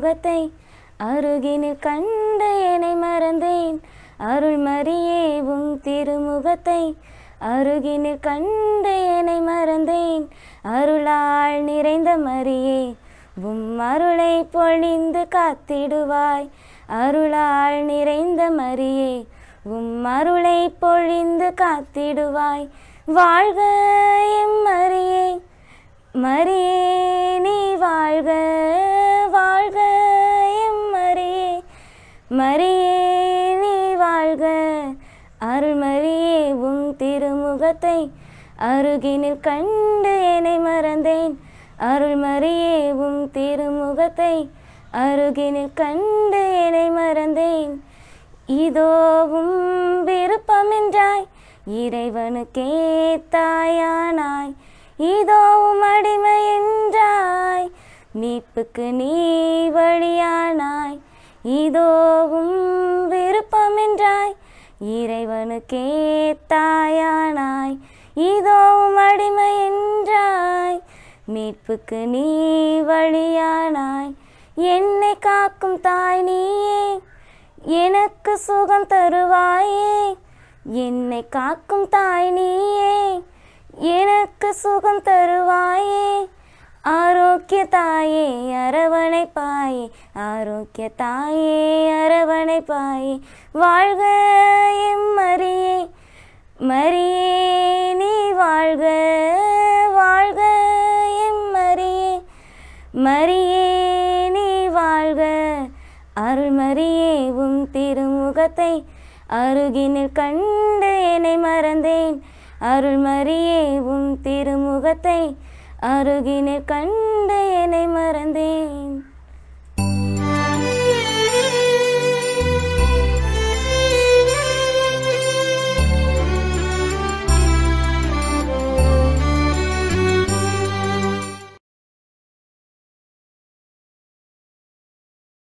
திருமுகத்தை அருகினில் கண்டு என்னை மறந்தேன் அருள்மரியே உம் திருமுகத்தை அருகினில் கண்டு என்னை மறந்தேன் அருளால் நிறைந்த மரியே உம் அருளை பொழிந்து காத்திடுவாய் அருளால் நிறைந்த மரியே உம் அருளை பொழிந்து காத்திடுவாய் வாழ்க எம் மரியே மரியே நீ வாழ்க வாழ்க எம் மரியே மரியே நீ வாழ்க அருள்மரியே உம் திருமுகத்தை அருகினில் கண்டு என்னை மறந்தேன் அருள்மரியே உம் திருமுகத்தை அருகினில் கண்டு என்னை மறந்தேன் இதோவும் விருப்பமென்றாய் இறைவனுக்கே தாயானாய் இதோவும் அடிமை என்றாய் மீட்புக்கு நீ வழியானாய் இதோவும் விருப்பமென்றாய் இறைவனுக்கே தாயானாய் இதோவும் அடிமை என்றாய் மீட்புக்கு நீ வழியானாய் என்னை காக்கும் தாய் நீயே எனக்கு சுகம் தருவாயே என்னை காக்கும் தாய் நீயே எனக்கு சுகம் தருவாயே ஆரோக்கிய தாயே அரவணை பாயே ஆரோக்கிய தாயே அரவணை பாயே வாழ்க எம் மரியே மரியே நீ வாழ்க வாழ்க எம் மரியே மரியே நீ வாழ்க அருள்மரியே உம் திருமுகத்தை அருகினில் கண்டு என்னை மறந்தேன் அருள்மரியே உம் திருமுகத்தை அருகினில் கண்டு